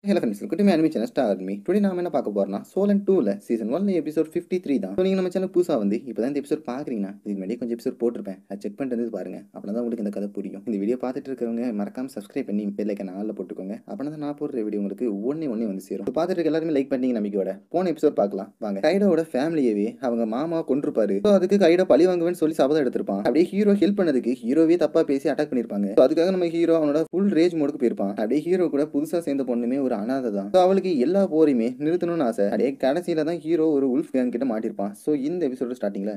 hello friends குட்டி anime channel star me today நாம என்ன பார்க்க போறோம்னா சோலன் டூல சீசன் ஒன்ல எபிசோட் ஃபிஃப்டி த்ரீ தான் ஸோ நீங்கள் நம்ம சேனல் புதுசாக வந்து இப்போ தான் இந்த எபிசோட் பார்க்குறீங்கன்னா இதுக்கு முன்னாடி கொஞ்சம் எபிசோட் போட்டிருப்பேன் அதை செக் பண்ணிட்டு வந்து பாருங்க அப்படின்னா தான் உங்களுக்கு இந்த கதை புரியும் இந்த வீடியோ பார்த்துட்டு இருக்கிறவங்க மறக்காம சப்ஸ்கிரைப் பண்ணி பெல்லைக்க நாளில் போட்டுக்கோங்க அப்படின்னா தான் நான் போடுற வீடியோ உங்களுக்கு ஒன்னே ஒன்னே வந்து சேரும் இப்போ பார்த்துட்டு இருக்க எல்லாருமே லைக் பண்ணி நம்பிக்கையோட போன எபிசோட் பார்க்கலாம் வாங்க கைடோட ஃபேமிலியவே அவங்க மாமா கொண்டிருப்பாரு ஸோ அதுக்கு கைடோ பழி வாங்குவேன்னு சொல்லி சபதம் எடுத்திருப்பான் அப்படியே ஹீரோ ஹெல்ப் பண்ணதுக்கு ஹீரோவே தப்பா பேசி அட்டாக் பண்ணிருப்பாங்க So அதுக்காக நம்ம ஹீரோ அவனோட ஃபுல் ரேஜ் மோடுக்கு போயிருப்பான் அப்படியே ஹீரோ கூட புதுசா சேர்ந்த பொண்ணுமே ஒரு அனாதை தான் So அவளுக்கு எல்லா போரையுமே நிறுத்தணும்னு ஆசை அப்படியே கடைசியில தான் ஹீரோ ஒரு உல்ஃப் கேங் கிட்ட மாட்டிருப்பான் ஸோ இந்த எபிசோட ஸ்டார்டிங்ல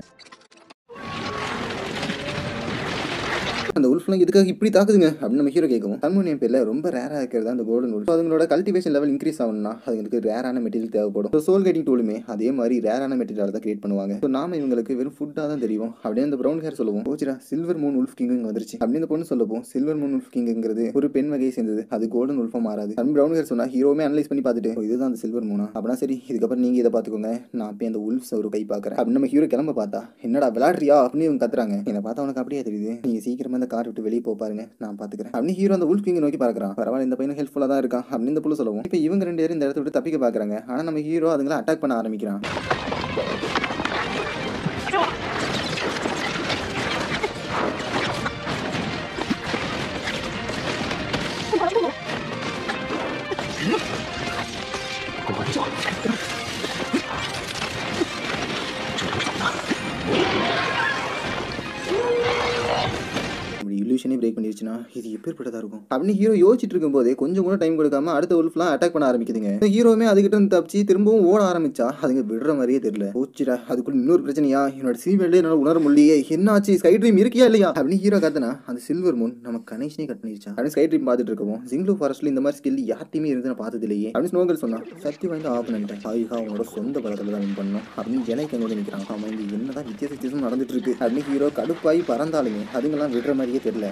அந்த உல்ஃப்லாம் இதுக்காக இப்படி தாக்குதுங்க அப்படின்னு நம்ம ஹீரோ கேட்கவும் ஹர்மோனியம் பேர்ல ரொம்ப ரேரா இருக்கிறது அந்த கோல்டன் உல்ஃப் அதுங்களோட கல்டிவேஷன் லெவல் இன்க்ரீஸ் ஆகணும்னா அதுங்களுக்கு ரேரான மெட்டீரியல் தேவைப்படும் ஸோ சோல் கட்டிங் டூலுமே அதே மாதிரி ரேரான மெட்டீரியல் தான் கிரியேட் பண்ணுவாங்க ஸோ நாம இவங்களுக்கு வெறும் ஃபுட்டாக தான் தெரியும் அப்படியே அந்த ப்ரௌன் ஹேர் சொல்லுவோம் ஓச்சிரா சில்வர் மூன் உல்ஃப் கிங் வந்துருச்சு அப்படின்னு இந்த பொண்ணு சொல்லப்போம் சில்வர் மூன் உல்ஃப் கிங்கிறது ஒரு பெண் வகையை சேர்ந்தது அது கோல்டன் உல்ஃபா மாறாது அண்ட் ப்ரௌன் ஹேர் சொன்னா ஹீரோமே அனலைஸ் பண்ணி பார்த்துட்டு "ஓ, இதுதான் அந்த சில்வர் மூனா அப்படின்னா சரி இதுக்கப்புறம் நீங்க இதை பார்த்துக்கோங்க நான் போய் அந்த உல்ஃப்ஸ் ஒரு கை பார்க்குறேன் அப்படின்னு நம்ம ஹீரோ கிளம்ப பார்த்தா என்னடா விளாட்றியா அப்படின்னு இவங்க கத்துறாங்க என்னை பார்த்தா உனக்கு அப்படியே தெரியுது நீங்க சீக்கிரமா இந்த கார் விட்டு வெளியே போ பாருங்க நான் பாத்துக்கிறேன் அப்படின்னு ஹீரோ அந்த உல்ஃப் கிங் நோக்கி பார்க்கறான் பரவாயில்ல இந்த பையனும் ஹெல்ப்ஃபுல்லா தான் இருக்கான் அப்படின்னு இந்த புள்ள சொல்லுவோம் இப்போ இவங்க ரெண்டு பேரும் இந்த இடத்த விட்டு தப்பிக்க பார்க்கறாங்க ஆனா நம்ம ஹீரோ அதுங்களை அட்டாக் பண்ண ஆரம்பிக்கிறான் இப்படி illusion-ஏ பிரேக் பண்ணிருச்சுன்னா இது எப்பேற்பட்டதா இருக்கும் அப்படின்னு ஹீரோ யோசிச்சுட்டு இருக்கும்போதே கொஞ்சம் கூட டைம் கொடுக்காம அடுத்த உல்ஃப்லாம் அட்டாக் பண்ண ஆரம்பிக்குதுங்க இந்த ஹீரோமே அதுகிட்ட இருந்து தப்பிச்சு திரும்பவும் ஓட ஆரம்பிச்சா அதுங்க விடுற மாதிரியே தெரியல போச்சுடா அதுக்குள்ள இன்னொரு பிரச்சனையா என்னோட சீவெல்லே என்னால உணர முடியலையே என்னாச்சு ஸ்கை ட்ரீம் இருக்கியா இல்லையா அப்படின்னு ஹீரோ கத்தனா அந்த சில்வர் மூன் நம்ம கனெக்ஷனே கட் பண்ணிருச்சா அப்படின்னு ஸ்கை ட்ரீம் பார்த்துட்டு இருக்கோம் ஜிங்லு ஃபாரஸ்ட்ல இந்த மாதிரி ஸ்கில் யார்ட்டையுமே இருந்து நான் பார்த்தது இல்லையே அப்படின்னு ஸ்னோகல் சொன்னா சக்தி வாய்ந்த ஆப்பனன்ட் ஆயுகா அவனோட சொந்த பலத்துல தான் வின் பண்ணணும் அப்படின்னு ஜனக்கு எங்க நிற்கிறான் அவன் இங்க என்னதான் வித்தியாச வித்தியாசம் நடந்துட்டு இருக்கு அப்படின்னு ஹீரோ கடுப்பாய் பறந்தாலுமே அதுங்கெல்லாம் விடுற மாதிரியே தெரியல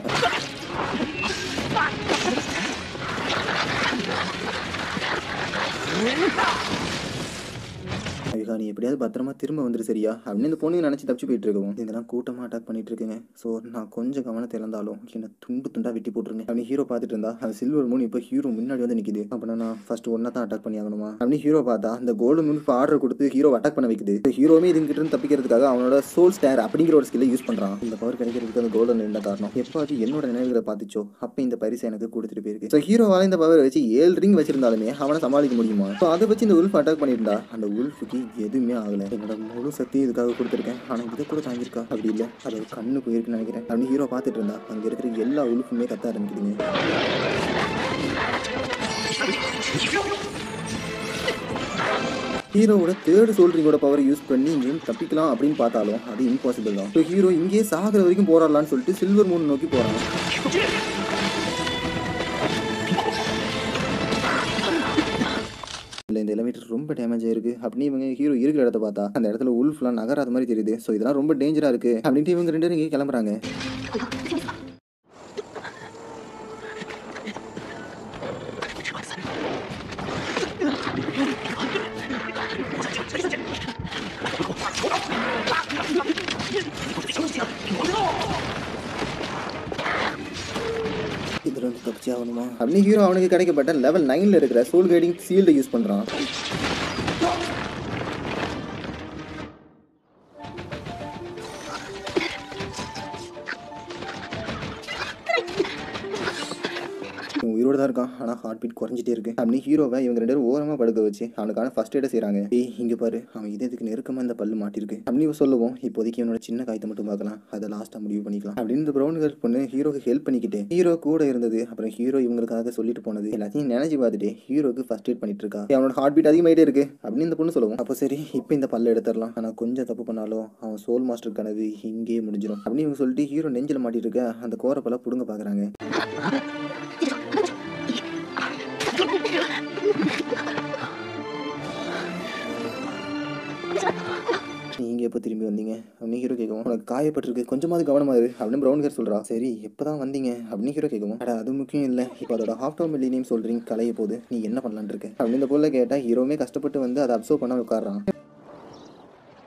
ஐயா நீ எப்படியாவது பத்திரமா திரும்ப வந்துரு சரியா அப்படின்னு இந்த பொண்ணுங்க நினைச்சு தப்பிச்சு போயிட்டு இருக்கவும் இதெல்லாம் கூட்டமா அட்டாக் பண்ணிட்டு இருக்குங்க ஸோ நான் கொஞ்சம் கவனத்தை இழந்தாலும் என்ன துண்டு துண்டா வெட்டி போட்டுருங்க அப்படின்னு ஹீரோ பார்த்துட்டு இருந்தா அந்த சில்வர் மூன் இப்போ ஹீரோ முன்னாடி வந்து நிக்குது அப்படின்னா நான் ஃபர்ஸ்ட் ஒன்னா தான் அட்டாக் பண்ணி ஆகணுமா அப்படின்னு ஹீரோ பார்த்தா அந்த கோல்டு மூன் ஆர்டர் கொடுத்து ஹீரோ அட்டாக் பண்ண வைக்குது இந்த ஹீரோமே இதுங்கிட்ட இருந்து தப்பிக்கிறதுக்காக அவனோட சோல் ஸ்டேர் அப்படிங்கிற ஒரு ஸ்கில்லை யூஸ் பண்றான் இந்த பவர் கிடைக்கிறதுக்கு அந்த கோல்டன் என்ன காரணம் எப்பாச்சும் என்னோட நினைவுகளை பார்த்துச்சோ அப்போ இந்த பரிசு எனக்கு கொடுத்துட்டு போயிருக்கு ஸோ ஹீரோவால இந்த பவர் வச்சு ஏழு ரிங் வச்சிருந்தாலுமே அவனை சமாளிக்க முடியுமா ஸோ அதை வச்சு இந்த உல்ஃப் அட்டாக் பண்ணியிருந்தா அந்த உல்ஃபுக்கு எதுவுமே ஆகல என்னோட முழு சக்தி இதுக்காக கொடுத்துருக்கேன் ஆனால் இதை கூட தாங்கியிருக்கா அப்படி இல்லை அது ஒரு கண்ணு போயிருக்குன்னு நினைக்கிறேன் அப்படின்னு ஹீரோ பார்த்துட்டு இருந்தா அங்கே இருக்கிற எல்லா உல்ஃபுமே கத்த ஆரம்பிக்குதுங்க ஹீரோவோட தேர்ட் சோல்டரிங்கோட பவர் யூஸ் பண்ணி இங்கேயும் தப்பிக்கலாம் அப்படின்னு பார்த்தாலும் அது இம்பாசிபிள் தான் ஸோ ஹீரோ இங்கேயே சாகிற வரைக்கும் போராடலாம்னு சொல்லிட்டு சில்வர் மூன் நோக்கி போறாங்க இல்லை இந்த எலிவேட்டர் ரொம்ப டேமேஜ் ஆயிருக்கு அப்படின்னு இவங்க ஹீரோ இருக்கிற இடத்த பார்த்தா அந்த இடத்துல உல்ஃப்லாம் நகராத மாதிரி தெரியுது ஸோ இதெல்லாம் ரொம்ப டேஞ்சரா இருக்கு அப்படின்ட்டு இவங்க ரெண்டு பேரும் இங்கே கிளம்புறாங்க இதுல வந்து தப்பிச்சு ஆகணுமா அப்படின்னு ஹீரோ அவனுக்கு கிடைக்கப்பட்ட லெவல் நைன்ல இருக்கிற சோல் கைடிங் சீல்டை யூஸ் பண்றான் இவன் உயிரோட தான் இருக்கான் ஆனால் ஹார்ட் பீட் குறைஞ்சிட்டே இருக்கு அப்படின்னு ஹீரோவை இவங்க ரெண்டு பேரும் ஓரமாக படுக்க வச்சு அவனுக்கான ஃபர்ஸ்ட் எய்டை செய்கிறாங்க ஏய் இங்கே பாரு அவன் இதயத்துக்கு நெருக்கமாக இந்த பல்லு மாட்டிருக்கு அப்படின்னு இவன் சொல்லுவோம் இப்போதைக்கு இவனோட சின்ன காயத்தை மட்டும் பார்க்கலாம் அதை லாஸ்ட்டாக முடிவு பண்ணிக்கலாம் அப்படின்னு இந்த ப்ரௌன் கேர்ள் பொண்ணு ஹீரோக்கு ஹெல்ப் பண்ணிக்கிட்டு ஹீரோ கூட இருந்தது அப்புறம் ஹீரோ இவங்களுக்காக சொல்லிட்டு போனது எல்லாத்தையும் நினைச்சு பார்த்துட்டு ஹீரோக்கு ஃபர்ஸ்ட் எய்ட் பண்ணிட்டு இருக்கா ஏய், அவனோட ஹார்ட் பீட் அதிகமாயிட்டே இருக்கு அப்படின்னு இந்த பொண்ணு சொல்லுவோம் அப்போ சரி இப்போ இந்த பல்ல எடுத்துடலாம் ஆனால் கொஞ்சம் தப்பு பண்ணாலும் அவன் சோல் மாஸ்டர் கனவு இங்கேயே முடிஞ்சிடும் அப்படின்னு இவங்க சொல்லிட்டு ஹீரோ நெஞ்சில் மாட்டிட்டு இருக்க அந்த கோரப்பல புடுங்க பார்க்குறாங்க நீங்க எப்போ திரும்பி வந்தீங்க அப்படின்னு ஹீரோ கேட்கவும் உனக்கு காயப்பட்டிருக்கு கொஞ்சமாவது கவனமா இரு அப்படின்னு ப்ரௌன் கேர் சொல்றா சரி எப்பதான் வந்தீங்க அப்படின்னு ஹீரோ கேட்கவும் அட அது முக்கியம் இல்லை இப்போ அதோட ஹாஃப் டவுன் மில்லினியம் சொல்றீங்க கலைய போது நீ என்ன பண்ணலான்னு இருக்க அப்படின்னு இந்த பொருளை கேட்டா ஹீரோமே கஷ்டப்பட்டு வந்து அதை அப்சர்வ் பண்ண உட்காடுறான்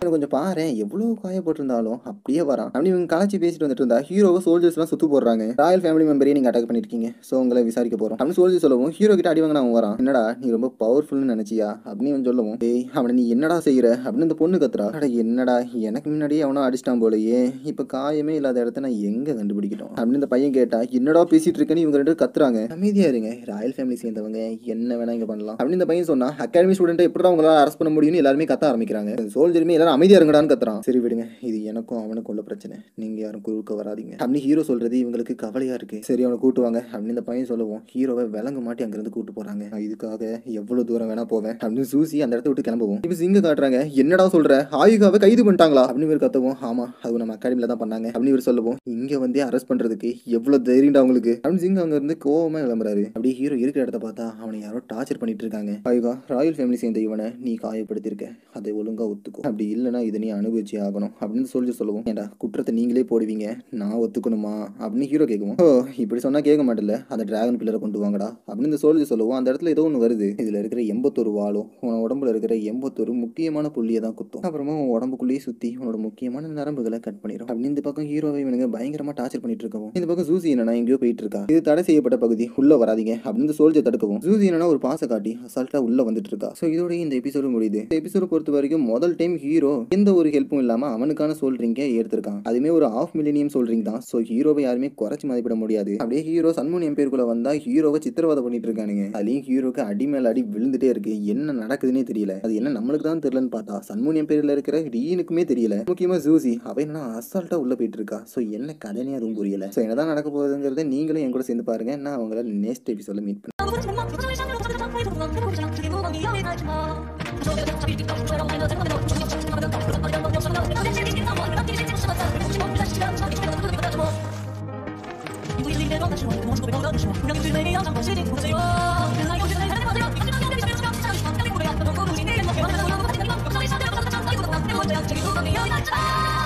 இவன் கொஞ்சம் பாரு எவ்வளவு காயப்பட்டிருந்தாலும் அப்படியே வரான் அப்படி இவங்க கலாச்சி பேசிட்டு வந்துட்டு இருந்தா ஹீரோவை சோல்ஜர்ஸ் எல்லாம் சுத்து போடுறாங்க ராயல் ஃபேமிலி மெம்பரையும் நீங்க அட்டாக் பண்ணிருக்கீங்க சோ உங்களை விசாரிக்க போறோம் அப்படின்னு சோல்ஜர் சொல்லவும் ஹீரோ கிட்ட அடி வாங்கினா அவன் வரான் என்னடா நீ ரொம்ப பவர்ஃபுல்னு நினைச்சியா அப்படின்னு இவன் சொல்லவும் டேய் அவனை நீ என்னடா செய்யற அப்படின்னு இந்த பொண்ணு கத்துறா அட என்னடா எனக்கு முன்னாடியே அவனும் அடிச்சிட்டான் போலயே இப்ப காயமே இல்லாத இடத்த நான் எங்க கண்டுபிடிக்கட்டும் அப்படின்னு இந்த பையன் கேட்டா என்னடா பேசிட்டு இருக்கேன்னு இவங்க ரெண்டு கத்துறாங்க அமைதியா இருங்க ராயல் ஃபேமிலி சேர்ந்தவங்க என்ன வேணா இங்க பண்ணலாம் அப்படின்னு இந்த பையன் சொன்னா அகாடமி ஸ்டூடெண்ட் எப்படி உங்களால அரெஸ்ட் பண்ண முடியும்னு எல்லாருமே கத்த ஆரம்பிக்கிறாங்க சோல்ஜருமே எல்லாரும் அமைதியா இருங்கடான்னு கத்துறான் சரி விடுங்க இது எனக்கும் அவனுக்கும் உள்ள பிரச்சனை நீங்க யாரும் குறுக்க வராதீங்க அப்படின்னு ஹீரோ சொல்றது இவங்களுக்கு கவலையா இருக்கு சரி அவனை கூட்டுவாங்க அப்படின்னு இந்த பையன் சொல்லுவோம் ஹீரோவை விலங்கு மாட்டி அங்கிருந்து கூட்டு போறாங்க நான் இதுக்காக எவ்வளவு தூரம் வேணா போவேன் அப்படின்னு சூசி அந்த இடத்த விட்டு கிளம்புவோம் இப்போ சிங்க காட்டுறாங்க என்னடா சொல்ற ஆயுகாவை கைது பண்ணிட்டாங்களா அப்படின்னு இவர் கத்தவும் ஆமா அது நம்ம அகாடமில தான் பண்ணாங்க அப்படின்னு இவர் சொல்லுவோம் இங்க வந்து அரெஸ்ட் பண்றதுக்கு எவ்வளவு தைரியம்டா அவங்களுக்கு அப்படின்னு சிங் அங்க இருந்து கோவமா கிளம்புறாரு அப்படியே ஹீரோ இருக்கிற இடத்த பார்த்தா அவனை யாரோ டார்ச்சர் பண்ணிட்டு இருக்காங்க ஆயுகா ராயல் ஃபேமிலி சேர்ந்த இவனை நீ காயப்படுத்திருக்க அதை ஒழுங்கா ஒத்துக்கோ அப்படி இல்லைன்னா இதை நீ அனுபவிச்சே ஆகணும் அப்படின்னு சொல்லி சொல்லுவோம் ஏன்டா குற்றத்தை நீங்களே போடுவீங்க நான் ஒத்துக்கணுமா அப்படின்னு ஹீரோ கேட்குவோம் ஓ இப்படி சொன்னா கேட்க மாட்டேல அந்த டிராகன் பில்லரை கொண்டு வாங்கடா அப்படின்னு இந்த சோல்ஜர் சொல்லுவோம் அந்த இடத்துல ஏதோ ஒன்று வருது இதுல இருக்கிற எண்பத்தொரு வாளும் உன் உடம்புல இருக்கிற எண்பத்தொரு முக்கியமான புள்ளியை தான் குத்தும் அப்புறமா உன் உடம்புக்குள்ளேயே சுத்தி உன்னோட முக்கியமான நரம்புகளை கட் பண்ணிடும் அப்படின்னு இந்த பக்கம் ஹீரோவை இவனுங்க பயங்கரமா டார்ச்சர் பண்ணிட்டு இருக்கவும் இந்த பக்கம் ஜூசி என்னன்னா எங்கேயோ போயிட்டு இருக்கா இது தடை செய்யப்பட்ட பகுதி உள்ள வராதீங்க அப்படின்னு சோல்ஜர் தடுக்கவும் ஜூசி என்னன்னா ஒரு பாச காட்டி அசால்ட்டா உள்ள வந்துட்டு இருக்கா ஸோ இதோட இந்த எபிசோடு முடியுது இந்த எபிசோட பொறுத்த வரைக்கும் முதல் டைம் ஹீரோ எந்த ஒரு ஹெல்ப்பும் இல்லாம அவனுக்கான சோல் ட்ரிங்கை எடுத்திருக்கான் அதுமே ஒரு ஆஃப் மில்லினியம் சோல் ட்ரிங்க் தான் ஸோ ஹீரோவை யாருமே குறைச்சு மதிப்பிட முடியாது அப்படியே ஹீரோ சன்மூன் எம்பேருக்குள்ள வந்தா ஹீரோவை சித்திரவதை பண்ணிட்டு இருக்கானுங்க அதுலயும் ஹீரோக்கு அடி மேல அடி விழுந்துட்டே இருக்கு என்ன நடக்குதுன்னே தெரியல அது என்ன நம்மளுக்கு தான் தெரியலன்னு பார்த்தா சன்மூன் எம்பேரில் இருக்கிற ரீனுக்குமே தெரியல முக்கியமா ஜூசி அவ என்னன்னா அசால்ட்டா உள்ள போயிட்டு இருக்கா ஸோ என்ன கதைனே அதுவும் புரியல ஸோ என்னதான் நடக்க போகுதுங்கிறத நீங்களும் என் கூட சேர்ந்து பாருங்க நான் அவங்கள நெக்ஸ்ட் எபிசோட மீட் பண்ணேன் 我不是什么，我作为上流，我这个当灰头，我这个不是这里不你要为爱什么？我说这个差别，我说让我来到这个门口，我说什么的，我说什么的，我说什么的，我说谁领导我，你们天天什么的，你们什么，你在谁的，什么你什么的，你们什么？你不一定装的是我，我是不被包的是我，让你最美要长我谁领我自由，原来有些人还在跑着，你们知道有点什么什么什么什么，跟你不一样，可能我不理解，我给我的所有，我把你的梦，我稍微烧掉，我把它长大，我把它我这样，这里不你要为爱什么？